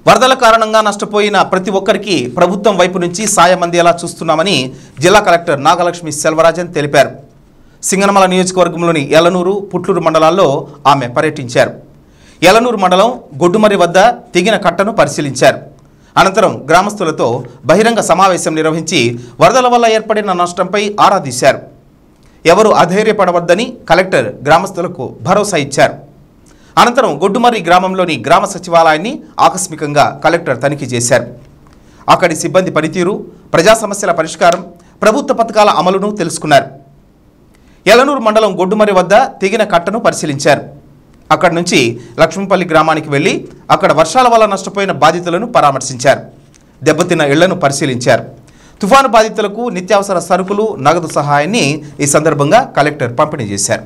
వరదల కారణంగా నష్టపోయిన ప్రతి ఒక్కరికి ప్రభుత్వం వైపు నుంచి సాయం అందేలా చూస్తున్నామని జిల్లా కలెక్టర్ నాగలక్ష్మి సెల్వరాజన్ తెలిపారు సింగనమల నియోజకవర్గంలోని ఎలనూరు పుట్లూరు మండలాల్లో ఆమె పర్యటించారు ఎలనూరు మండలం గొడ్డుమర్రి వద్ద తెగిన కట్టను పరిశీలించారు అనంతరం గ్రామస్తులతో బహిరంగ సమావేశం నిర్వహించి వరదల వల్ల ఏర్పడిన నష్టంపై ఆరా తీశారు ఎవరు అధైర్యపడవద్దని కలెక్టర్ గ్రామస్తులకు భరోసా ఇచ్చారు అనంతరం గొడ్డుమర్రి గ్రామంలోని గ్రామ సచివాలయాన్ని ఆకస్మికంగా కలెక్టర్ తనిఖీ చేశారు అక్కడి సిబ్బంది పనితీరు ప్రజా సమస్యల పరిష్కారం ప్రభుత్వ పథకాల అమలును తెలుసుకున్నారు ఎలనూరు మండలం గొడ్డుమర్రి వద్ద తెగిన కట్టను పరిశీలించారు అక్కడి నుంచి లక్ష్మీపల్లి గ్రామానికి వెళ్లి అక్కడ వర్షాల వల్ల నష్టపోయిన బాధితులను పరామర్శించారు దెబ్బతిన్న ఇళ్లను పరిశీలించారు తుఫాను బాధితులకు నిత్యావసర సరుకులు నగదు సహాయాన్ని ఈ సందర్భంగా కలెక్టర్ పంపిణీ చేశారు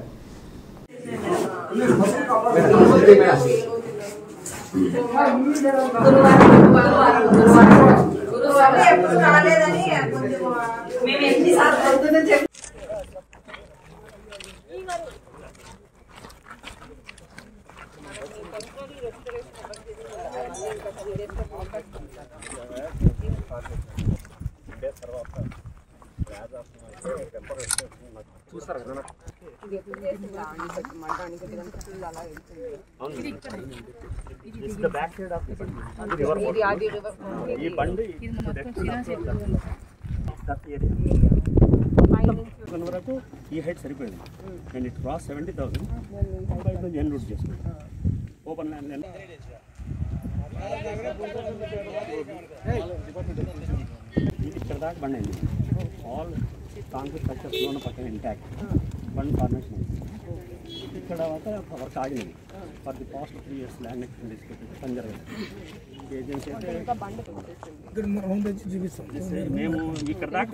ఎప్పుడు రాలేదని కొంచెం మేము ఎన్నిసార్లు పొద్దున్నే చెప్పి ఈ బండి కొన్ని వరకు ఈ హైట్ సరిపోయింది and it cross seventy thousand బయట నుంచి ఎన్ రూట్ చేసుకుంటాం ఓపెన్ ల్యాండ్ ఇది ఇక్కడ దాకా బండి అయింది ఆల్ కాంక్రీట్ స్ట్రక్చర్స్ లోన పక్కన ఇంటాక్ట్ బండి ఫార్మేషన్ అయింది ఇక్కడ వరకు వర్క్ ఆగింది for the past three years land extend తీసుకెళ్ళి పని జరగదు ఏజెన్సీ అయితే మేము ఇక్కడ దాకా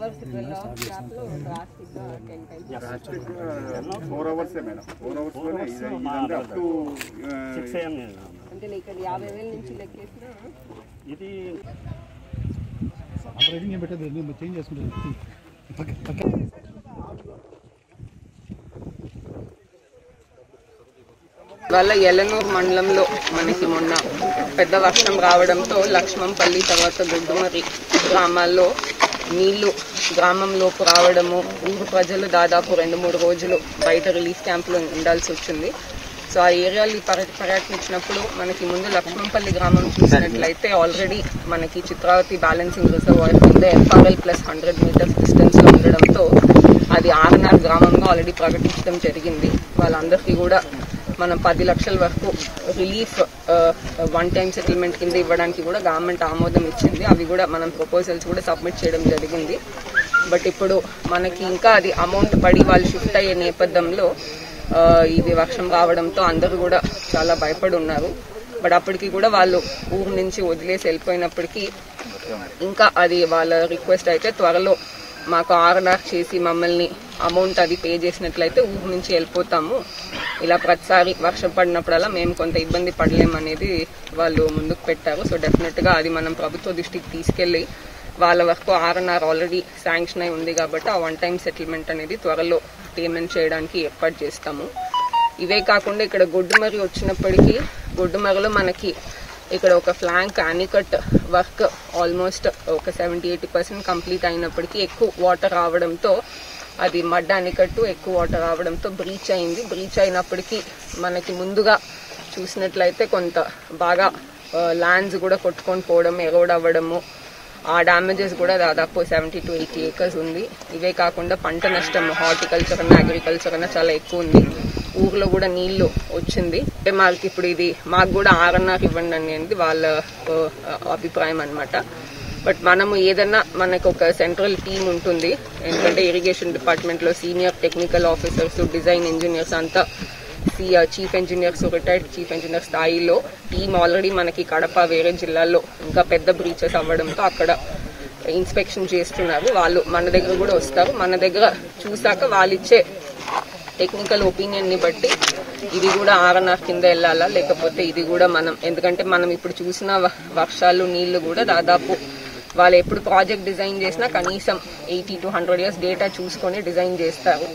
four hours madam four hours లోనే ఇది ఇదంతా అప్ టు సిక్స్ ఏఎం అంటే ఇక్కడ యాభై వేల నుంచి లెక్కేసిన ఇది రేటింగ్ ఏం పెట్టదు నేను చేంజ్ చేసుకుంటాను వల్ల ఎలనూరు మండలంలో మనకి మొన్న పెద్ద వర్షం రావడంతో లక్ష్మంపల్లి తర్వాత గుడ్డుమరి గ్రామాల్లో నీళ్లు గ్రామంలోకి రావడము ఊరు ప్రజలు దాదాపు రెండు మూడు రోజులు బయట రిలీఫ్ క్యాంపులో ఉండాల్సి వచ్చింది సో ఆ ఏరియాలు పర్య పర్యటించినప్పుడు మనకి ముందు లక్ష్మంపల్లి గ్రామం చూసినట్లయితే ఆల్రెడీ మనకి చిత్రావతి బ్యాలెన్సింగ్ రిజర్వాయర్ కింద ఎఫ్ఆర్ఎల్ ప్లస్ హండ్రెడ్ మీటర్స్ డిస్టెన్స్లో ఉండడంతో అది ఆర్ఎన్ఆర్ గ్రామంగా ఆల్రెడీ ప్రకటించడం జరిగింది వాళ్ళందరికీ కూడా మనం పది లక్షల వరకు రిలీఫ్ వన్ టైం సెటిల్మెంట్ కింద ఇవ్వడానికి కూడా గవర్నమెంట్ ఆమోదం ఇచ్చింది అవి కూడా మనం ప్రపోజల్స్ కూడా సబ్మిట్ చేయడం జరిగింది బట్ ఇప్పుడు మనకి ఇంకా అది అమౌంట్ పడి వాళ్ళు షిఫ్ట్ అయ్యే నేపథ్యంలో ఆ, ఇది వర్షం రావడంతో అందరూ కూడా చాలా భయపడి ఉన్నారు బట్ అప్పటికి కూడా వాళ్ళు ఊరు నుంచి వదిలేసి వెళ్ళిపోయినప్పటికీ ఇంకా అది వాళ్ళ రిక్వెస్ట్ అయితే త్వరలో మాకు ఆర్ఆర్ చేసి మమ్మల్ని అమౌంట్ అది పే చేసినట్లయితే ఊరు నుంచి వెళ్ళిపోతాము ఇలా ప్రతిసారి వర్షం పడినప్పుడల్లా మేము కొంత ఇబ్బంది పడలేమనేది వాళ్ళు ముందుకు పెట్టారు సో డెఫినెట్గా అది మనం ప్రభుత్వ దృష్టికి తీసుకెళ్ళి వాళ్ళ వరకు ఆర్ఎన్ఆర్ ఆల్రెడీ శాంక్షన్ అయి ఉంది కాబట్టి ఆ వన్ టైం సెటిల్మెంట్ అనేది త్వరలో పేమెంట్ చేయడానికి ఏర్పాటు చేస్తాము ఇవే కాకుండా ఇక్కడ గొడ్డుమరి వచ్చినప్పటికీ గొడ్డుమరిలో మనకి ఇక్కడ ఒక ఫ్లాంక్ యానికట్ వర్క్ ఆల్మోస్ట్ ఒక సెవెంటీ ఎయిటీ పర్సెంట్ కంప్లీట్ అయినప్పటికీ ఎక్కువ వాటర్ రావడంతో అది మడ్ అనికట్టు ఎక్కువ వాటర్ రావడంతో బ్రీచ్ అయింది బ్రీచ్ అయినప్పటికీ మనకి ముందుగా చూసినట్లయితే కొంత బాగా ల్యాండ్స్ కూడా కొట్టుకొని పోవడం ఎరోడ్ అవ్వడము ఆ డ్యామేజెస్ కూడా దాదాపు సెవెంటీ టు ఎయిటీ ఏకర్స్ ఉంది ఇవే కాకుండా పంట నష్టం హార్టికల్చర్ అన్న అగ్రికల్చర్ అన్న చాలా ఎక్కువ ఉంది ఊర్లో కూడా నీళ్లు వచ్చింది అంటే మాకు ఇప్పుడు ఇది మాకు కూడా ఆర్ఎన్ఆర్ ఇవ్వండి అనేది వాళ్ళ ఆ, అభిప్రాయం అన్నమాట బట్ మనము ఏదన్నా మనకు ఒక సెంట్రల్ టీం ఉంటుంది ఎందుకంటే ఇరిగేషన్ డిపార్ట్మెంట్ లో senior technical officers design engineers అంతా chief engineers retired chief engineer స్థాయిలో టీం ఆల్రెడీ మనకి కడప వేరే జిల్లాల్లో ఇంకా పెద్ద బ్రీచెస్ అవ్వడంతో అక్కడ ఇన్స్పెక్షన్ చేస్తున్నారు వాళ్ళు మన దగ్గర కూడా వస్తారు మన దగ్గర చూసాక వాళ్ళు ఇచ్చే టెక్నికల్ ఒపీనియన్ ని బట్టి ఇది కూడా ఆర్ఎన్ఆర్ కింద వెళ్ళాలా లేకపోతే ఇది కూడా మనం ఎందుకంటే మనం ఇప్పుడు చూసిన వ- వర్షాలు నీళ్లు కూడా దాదాపు వాళ్ళు ఎప్పుడు ప్రాజెక్ట్ డిజైన్ చేసినా కనీసం eighty to hundred years data చూసుకొని డిజైన్ చేస్తారు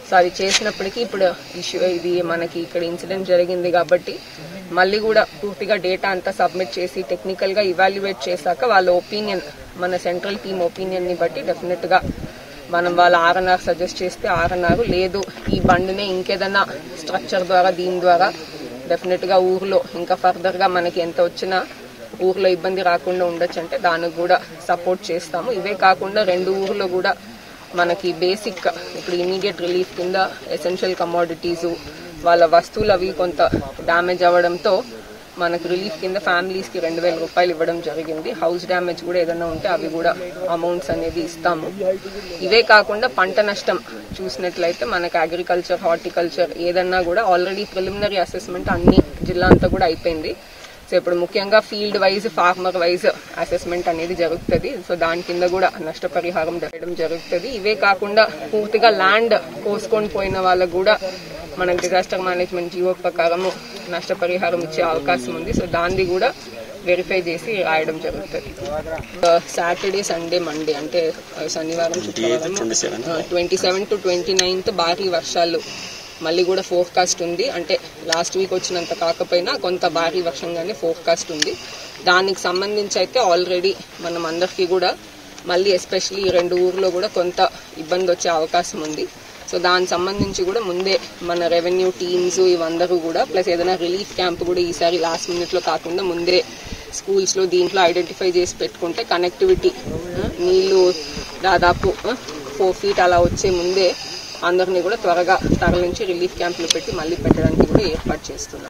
సో అది చేసినప్పటికీ ఇప్పుడు ఇష్యూ ఇది మనకి ఇక్కడ ఇన్సిడెంట్ జరిగింది కాబట్టి మళ్ళీ కూడా పూర్తిగా డేటా అంతా సబ్మిట్ చేసి టెక్నికల్గా ఇవాల్యుయేట్ చేశాక వాళ్ళ ఒపీనియన్ మన సెంట్రల్ టీమ్ ఒపీనియన్ని బట్టి డెఫినెట్గా మనం వాళ్ళ ఆర్ఎన్ఆర్ సజెస్ట్ చేస్తే ఆర్ఎన్ఆర్ లేదు ఈ బండినే ఇంకేదైనా స్ట్రక్చర్ ద్వారా దీని ద్వారా డెఫినెట్గా ఊర్లో ఇంకా ఫర్దర్గా మనకి ఎంత వచ్చినా ఊర్లో ఇబ్బంది రాకుండా ఉండొచ్చు అంటే దానికి కూడా సపోర్ట్ చేస్తాము ఇవే కాకుండా రెండు ఊర్లో కూడా మనకి బేసిక్ ఇప్పుడు ఇమీడియట్ రిలీఫ్ కింద ఎసెన్షియల్ కమోడిటీస్ వాళ్ళ వస్తువులు అవి కొంత డ్యామేజ్ అవ్వడంతో మనకు రిలీఫ్ కింద ఫ్యామిలీస్కి రెండు వేల రూపాయలు ఇవ్వడం జరిగింది హౌస్ డ్యామేజ్ కూడా ఏదైనా ఉంటే అవి కూడా అమౌంట్స్ అనేది ఇస్తాము ఇవే కాకుండా పంట నష్టం చూసినట్లయితే మనకి అగ్రికల్చర్ హార్టికల్చర్ ఏదన్నా కూడా ఆల్రెడీ ప్రిలిమినరీ అసెస్మెంట్ అన్ని జిల్లా అంతా కూడా అయిపోయింది సో ఇప్పుడు ముఖ్యంగా field wise farmer wise assessment అనేది జరుగుతుంది సో దాని కింద కూడా నష్టపరిహారం చేయడం జరుగుతుంది ఇవే కాకుండా పూర్తిగా ల్యాండ్ కోసుకొని పోయిన వాళ్ళకు కూడా మనకు డిజాస్టర్ మేనేజ్మెంట్ జీవో ప్రకారము నష్టపరిహారం ఇచ్చే అవకాశం ఉంది సో దాన్ని కూడా వెరిఫై చేసి రాయడం జరుగుతుంది సాటర్డే సండే మండే అంటే ఆ, శనివారం శుక్రవారం twenty seven to twenty ninth భారీ వర్షాలు మళ్ళీ కూడా ఫోర్కాస్ట్ ఉంది అంటే లాస్ట్ వీక్ వచ్చినంత కాకపోయినా కొంత భారీ వర్షంగానే ఫోర్కాస్ట్ ఉంది దానికి సంబంధించి అయితే ఆల్రెడీ మనం అందరికీ కూడా మళ్ళీ ఎస్పెషలీ ఈ రెండు ఊర్లో కూడా కొంత ఇబ్బంది వచ్చే అవకాశం ఉంది సో దానికి సంబంధించి కూడా ముందే మన రెవెన్యూ టీమ్స్ ఇవందరూ కూడా ప్లస్ ఏదైనా రిలీఫ్ క్యాంప్ కూడా ఈసారి లాస్ట్ మినిట్లో కాకుండా ముందే స్కూల్స్లో దీంట్లో ఐడెంటిఫై చేసి పెట్టుకుంటే కనెక్టివిటీ నీళ్లు దాదాపు ఫోర్ ఫీట్ అలా వచ్చే ముందే అందరినీ కూడా త్వరగా తరలించి రిలీఫ్ క్యాంపులు పెట్టి మళ్ళీ పెట్టడానికి కూడా ఏర్పాటు చేస్తున్నాం